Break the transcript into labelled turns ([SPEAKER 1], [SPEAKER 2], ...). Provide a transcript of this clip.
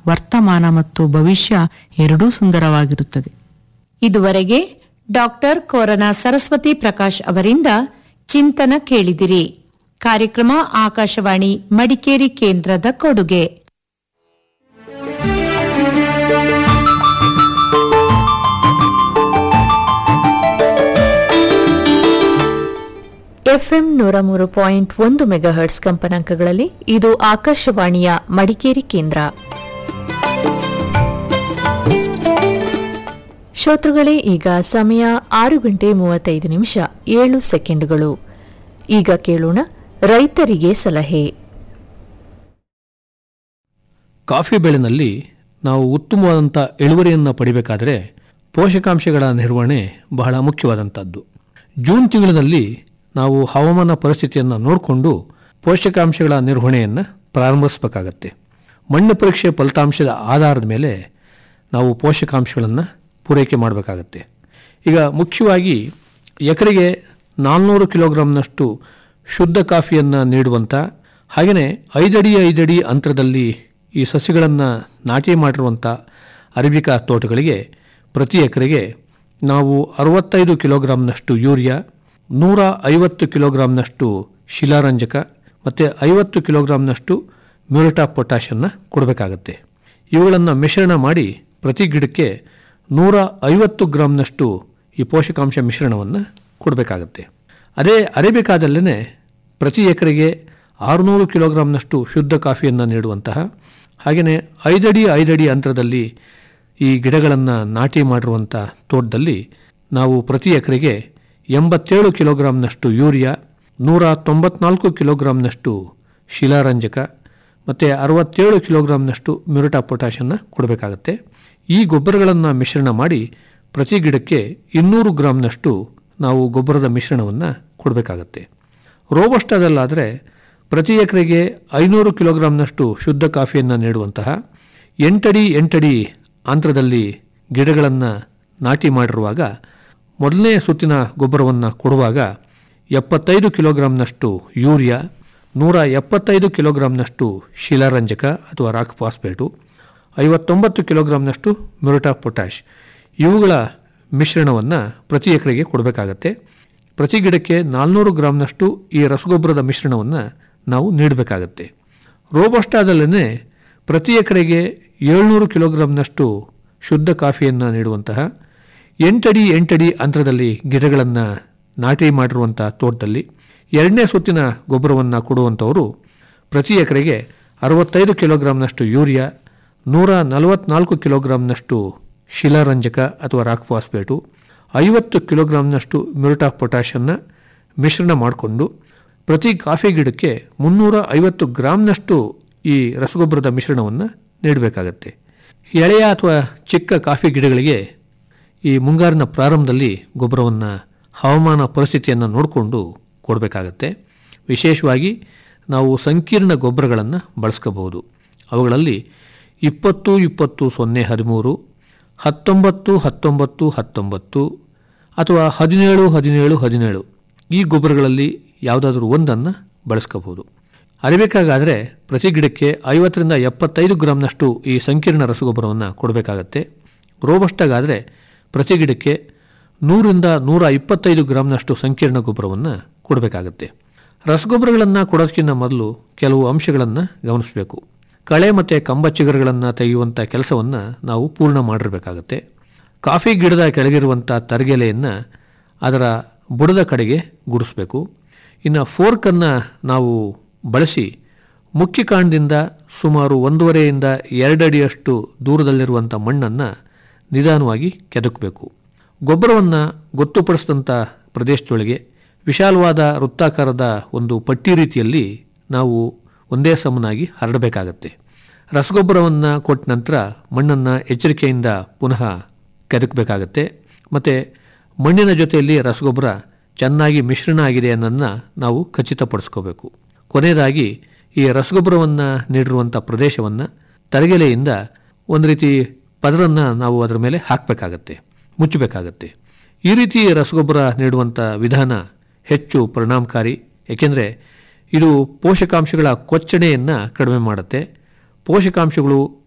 [SPEAKER 1] ವರ್ತಮಾನ ಮತ್ತು ಭವಿಷ್ಯ ಎರಡೂ ಸುಂದರವಾಗಿರುತ್ತದೆ
[SPEAKER 2] ಇದುವರೆಗೆ ಡಾಕ್ಟರ್ ಕೋರನ ಸರಸ್ವತಿ ಪ್ರಕಾಶ್ ಅವರಿಂದ ಚಿಂತನ ಕೇಳಿದಿರಿ ಕಾರ್ಯಕ್ರಮ ಆಕಾಶವಾಣಿ ಮಡಿಕೇರಿ ಕೇಂದ್ರದ ಕೊಡುಗೆ ಎಫ್ಎಂ ನೂರ ಮೂರು ಪಾಯಿಂಟ್ ಒಂದು ಮೆಗಾಹರ್ಟ್ಸ್ ಕಂಪನಾಂಕಗಳಲ್ಲಿ ಇದು ಆಕಾಶವಾಣಿಯ ಮಡಿಕೇರಿ ಕೇಂದ್ರ ಶ್ರೋತೃಗಳೇ ಈಗ ಸಮಯ ಆರು ಗಂಟೆ ಮೂವತ್ತೈದು ನಿಮಿಷ ಏಳು ಸೆಕೆಂಡುಗಳು ಈಗ ಕೇಳೋಣ ರೈತರಿಗೆ ಸಲಹೆ
[SPEAKER 3] ಕಾಫಿ ಬೆಳೆನಲ್ಲಿ ನಾವು ಉತ್ತಮವಾದಂಥ ಇಳುವರಿಯನ್ನು ಪಡಿಬೇಕಾದರೆ ಪೋಷಕಾಂಶಗಳ ನಿರ್ವಹಣೆ ಬಹಳ ಮುಖ್ಯವಾದಂಥದ್ದು ಜೂನ್ ತಿಂಗಳಿನಲ್ಲಿ ನಾವು ಹವಾಮಾನ ಪರಿಸ್ಥಿತಿಯನ್ನು ನೋಡಿಕೊಂಡು ಪೋಷಕಾಂಶಗಳ ನಿರ್ವಹಣೆಯನ್ನು ಪ್ರಾರಂಭಿಸಬೇಕಾಗತ್ತೆ ಮಣ್ಣು ಪರೀಕ್ಷೆ ಫಲಿತಾಂಶದ ಆಧಾರದ ಮೇಲೆ ನಾವು ಪೋಷಕಾಂಶಗಳನ್ನು ಪೂರೈಕೆ ಮಾಡಬೇಕಾಗತ್ತೆ ಈಗ ಮುಖ್ಯವಾಗಿ ಎಕರೆಗೆ ನಾಲ್ನೂರು ಕಿಲೋಗ್ರಾಂನಷ್ಟು ಶುದ್ಧ ಕಾಫಿಯನ್ನು ನೀಡುವಂಥ ಹಾಗೆಯೇ ಐದಡಿ ಐದಡಿ ಅಂತರದಲ್ಲಿ ಈ ಸಸ್ಯಗಳನ್ನು ನಾಟಿ ಮಾಡಿರುವಂಥ ಅರೇಬಿಕಾ ತೋಟಗಳಿಗೆ ಪ್ರತಿ ಎಕರೆಗೆ ನಾವು ಅರವತ್ತೈದು ಕಿಲೋಗ್ರಾಂನಷ್ಟು ಯೂರಿಯಾ ನೂರ ಐವತ್ತು ಕಿಲೋಗ್ರಾಂನಷ್ಟು ಶಿಲಾರಂಜಕ ಮತ್ತು ಐವತ್ತು ಕಿಲೋಗ್ರಾಂನಷ್ಟು ಮ್ಯೂರಿಟಾ ಪೊಟ್ಯಾಷನ್ನು ಕೊಡಬೇಕಾಗತ್ತೆ ಇವುಗಳನ್ನು ಮಿಶ್ರಣ ಮಾಡಿ ಪ್ರತಿ ಗಿಡಕ್ಕೆ ನೂರ ಐವತ್ತು ಗ್ರಾಂನಷ್ಟು ಈ ಪೋಷಕಾಂಶ ಮಿಶ್ರಣವನ್ನು ಕೊಡಬೇಕಾಗತ್ತೆ ಅದೇ ಅರೇಬಿಕಾದಲ್ಲೇ ಪ್ರತಿ ಎಕರೆಗೆ ಆರುನೂರು ಕಿಲೋಗ್ರಾಂನಷ್ಟು ಶುದ್ಧ ಕಾಫಿಯನ್ನು ನೀಡುವಂತಹ ಹಾಗೆಯೇ ಐದಡಿ ಐದಡಿ ಅಂತರದಲ್ಲಿ ಈ ಗಿಡಗಳನ್ನು ನಾಟಿ ಮಾಡಿರುವಂಥ ತೋಟದಲ್ಲಿ ನಾವು ಪ್ರತಿ ಎಕರೆಗೆ ಎಂಬತ್ತೇಳು ಕಿಲೋಗ್ರಾಂನಷ್ಟು ಯೂರಿಯಾ ನೂರ ತೊಂಬತ್ನಾಲ್ಕು ಕಿಲೋಗ್ರಾಂನಷ್ಟು ಶಿಲಾರಂಜಕ ಮತ್ತು ಅರವತ್ತೇಳು ಕಿಲೋಗ್ರಾಂನಷ್ಟು ಮ್ಯೂರಿಟಾ ಪೊಟ್ಯಾಷನ್ನು ಕೊಡಬೇಕಾಗತ್ತೆ ಈ ಗೊಬ್ಬರಗಳನ್ನು ಮಿಶ್ರಣ ಮಾಡಿ ಪ್ರತಿ ಗಿಡಕ್ಕೆ ಇನ್ನೂರು ಗ್ರಾಂನಷ್ಟು ನಾವು ಗೊಬ್ಬರದ ಮಿಶ್ರಣವನ್ನು ಕೊಡಬೇಕಾಗತ್ತೆ ರೋಬಸ್ಟಾದಲ್ಲಾದರೆ ಪ್ರತಿ ಎಕರೆಗೆ ಐನೂರು ಕಿಲೋಗ್ರಾಂನಷ್ಟು ಶುದ್ಧ ಕಾಫಿಯನ್ನು ನೀಡುವಂತಹ ಎಂಟಡಿ ಎಂಟಡಿ ಅಂತರದಲ್ಲಿ ಗಿಡಗಳನ್ನು ನಾಟಿ ಮಾಡಿರುವಾಗ ಮೊದಲನೇ ಸುತ್ತಿನ ಗೊಬ್ಬರವನ್ನು ಕೊಡುವಾಗ ಎಪ್ಪತ್ತೈದು ಕಿಲೋಗ್ರಾಂನಷ್ಟು ಯೂರಿಯಾ ನೂರ ಎಪ್ಪತ್ತೈದು ಕಿಲೋಗ್ರಾಂನಷ್ಟು ಶಿಲಾರಂಜಕ ಅಥವಾ ರಾಕ್ ಫಾಸ್ಫೇಟು ಐವತ್ತೊಂಬತ್ತು ಕಿಲೋಗ್ರಾಂನಷ್ಟು ಮ್ಯೂರಿಟಾ ಪೊಟ್ಯಾಷ್ ಇವುಗಳ ಮಿಶ್ರಣವನ್ನು ಪ್ರತಿ ಎಕರೆಗೆ ಕೊಡಬೇಕಾಗತ್ತೆ ಪ್ರತಿ ಗಿಡಕ್ಕೆ ನಾಲ್ನೂರು ಗ್ರಾಂನಷ್ಟು ಈ ರಸಗೊಬ್ಬರದ ಮಿಶ್ರಣವನ್ನು ನಾವು ನೀಡಬೇಕಾಗತ್ತೆ ರೋಬಸ್ಟಾದಲ್ಲೇ ಪ್ರತಿ ಎಕರೆಗೆ ಏಳ್ನೂರು ಕಿಲೋಗ್ರಾಂನಷ್ಟು ಶುದ್ಧ ಕಾಫಿಯನ್ನು ನೀಡುವಂತಹ ಎಂಟಡಿ ಎಂಟಡಿ ಅಂತರದಲ್ಲಿ ಗಿಡಗಳನ್ನು ನಾಟಿ ಮಾಡಿರುವಂಥ ತೋಟದಲ್ಲಿ ಎರಡನೇ ಸುತ್ತಿನ ಗೊಬ್ಬರವನ್ನು ಕೊಡುವಂಥವರು ಪ್ರತಿ ಎಕರೆಗೆ ಅರವತ್ತೈದು ಕಿಲೋಗ್ರಾಂನಷ್ಟು ಯೂರಿಯಾ ನೂರ ನಲವತ್ನಾಲ್ಕು ಕಿಲೋಗ್ರಾಂನಷ್ಟು ಶಿಲಾರಂಜಕ ಅಥವಾ ರಾಕ್ ಫಾಸ್ಫೇಟು ಐವತ್ತು ಕಿಲೋಗ್ರಾಂನಷ್ಟು ಮ್ಯೂರಿಟ್ ಆಫ್ ಪೊಟ್ಯಾಷನ್ನು ಮಿಶ್ರಣ ಮಾಡಿಕೊಂಡು ಪ್ರತಿ ಕಾಫಿ ಗಿಡಕ್ಕೆ ಮುನ್ನೂರ ಐವತ್ತು ಗ್ರಾಂನಷ್ಟು ಈ ರಸಗೊಬ್ಬರದ ಮಿಶ್ರಣವನ್ನು ನೀಡಬೇಕಾಗತ್ತೆ ಎಳೆಯ ಅಥವಾ ಚಿಕ್ಕ ಕಾಫಿ ಗಿಡಗಳಿಗೆ ಈ ಮುಂಗಾರಿನ ಪ್ರಾರಂಭದಲ್ಲಿ ಗೊಬ್ಬರವನ್ನು ಹವಾಮಾನ ಪರಿಸ್ಥಿತಿಯನ್ನು ನೋಡಿಕೊಂಡು ಕೊಡಬೇಕಾಗತ್ತೆ ವಿಶೇಷವಾಗಿ ನಾವು ಸಂಕೀರ್ಣ ಗೊಬ್ಬರಗಳನ್ನು ಬಳಸ್ಕೋಬಹುದು ಅವುಗಳಲ್ಲಿ ಇಪ್ಪತ್ತು ಇಪ್ಪತ್ತು ಸೊನ್ನೆ ಹದಿಮೂರು ಹತ್ತೊಂಬತ್ತು ಹತ್ತೊಂಬತ್ತು ಹತ್ತೊಂಬತ್ತು ಅಥವಾ ಹದಿನೇಳು ಹದಿನೇಳು ಹದಿನೇಳು ಈ ಗೊಬ್ಬರಗಳಲ್ಲಿ ಯಾವುದಾದ್ರೂ ಒಂದನ್ನು ಬಳಸ್ಕೋಬಹುದು ಅರಿಬೇಕಾಗಾದರೆ ಪ್ರತಿ ಗಿಡಕ್ಕೆ ಐವತ್ತರಿಂದ ಎಪ್ಪತ್ತೈದು ಗ್ರಾಂನಷ್ಟು ಈ ಸಂಕೀರ್ಣ ರಸಗೊಬ್ಬರವನ್ನು ಕೊಡಬೇಕಾಗತ್ತೆ ರೋಬಸ್ಟಾಗಾದರೆ ಪ್ರತಿ ಗಿಡಕ್ಕೆ ನೂರಿಂದ ನೂರ ಇಪ್ಪತ್ತೈದು ಗ್ರಾಂನಷ್ಟು ಸಂಕೀರ್ಣ ಗೊಬ್ಬರವನ್ನು ಕೊಡಬೇಕಾಗತ್ತೆ ರಸಗೊಬ್ಬರಗಳನ್ನು ಕೊಡೋದಕ್ಕಿಂತ ಮೊದಲು ಕೆಲವು ಅಂಶಗಳನ್ನು ಗಮನಿಸಬೇಕು ಕಳೆ ಮತ್ತು ಕಂಬ ಚಿಗುರುಗಳನ್ನು ತೆಗೆಯುವಂಥ ಕೆಲಸವನ್ನು ನಾವು ಪೂರ್ಣ ಮಾಡಿರಬೇಕಾಗತ್ತೆ ಕಾಫಿ ಗಿಡದ ಕೆಳಗಿರುವಂಥ ತರಗೆಲೆಯನ್ನು ಅದರ ಬುಡದ ಕಡೆಗೆ ಗುಡಿಸ್ಬೇಕು ಇನ್ನು ಫೋರ್ಕನ್ನು ನಾವು ಬಳಸಿ ಮುಖ್ಯ ಕಾಂಡದಿಂದ ಸುಮಾರು ಒಂದೂವರೆಯಿಂದ ಎರಡಡಿಯಷ್ಟು ದೂರದಲ್ಲಿರುವಂಥ ಮಣ್ಣನ್ನು ನಿಧಾನವಾಗಿ ಕೆದಕಬೇಕು ಗೊಬ್ಬರವನ್ನು ಗೊತ್ತುಪಡಿಸಿದಂಥ ಪ್ರದೇಶದೊಳಗೆ ವಿಶಾಲವಾದ ವೃತ್ತಾಕಾರದ ಒಂದು ಪಟ್ಟಿ ರೀತಿಯಲ್ಲಿ ನಾವು ಒಂದೇ ಸಮನಾಗಿ ಹರಡಬೇಕಾಗತ್ತೆ ರಸಗೊಬ್ಬರವನ್ನು ಕೊಟ್ಟ ನಂತರ ಮಣ್ಣನ್ನು ಎಚ್ಚರಿಕೆಯಿಂದ ಪುನಃ ಕೆದಕಬೇಕಾಗತ್ತೆ ಮತ್ತು ಮಣ್ಣಿನ ಜೊತೆಯಲ್ಲಿ ರಸಗೊಬ್ಬರ ಚೆನ್ನಾಗಿ ಮಿಶ್ರಣ ಆಗಿದೆ ಅನ್ನೋದನ್ನ ನಾವು ಖಚಿತಪಡಿಸ್ಕೋಬೇಕು ಕೊನೆಯದಾಗಿ ಈ ರಸಗೊಬ್ಬರವನ್ನು ನೀಡಿರುವಂಥ ಪ್ರದೇಶವನ್ನು ತರಗೆಲೆಯಿಂದ ಒಂದು ರೀತಿ ಪದರನ್ನು ನಾವು ಅದರ ಮೇಲೆ ಹಾಕಬೇಕಾಗತ್ತೆ ಮುಚ್ಚಬೇಕಾಗತ್ತೆ ಈ ರೀತಿ ರಸಗೊಬ್ಬರ ನೀಡುವಂಥ ವಿಧಾನ ಹೆಚ್ಚು ಪರಿಣಾಮಕಾರಿ ಏಕೆಂದರೆ ಇದು ಪೋಷಕಾಂಶಗಳ ಕೊಚ್ಚಣೆಯನ್ನು ಕಡಿಮೆ ಮಾಡುತ್ತೆ ಪೋಷಕಾಂಶಗಳು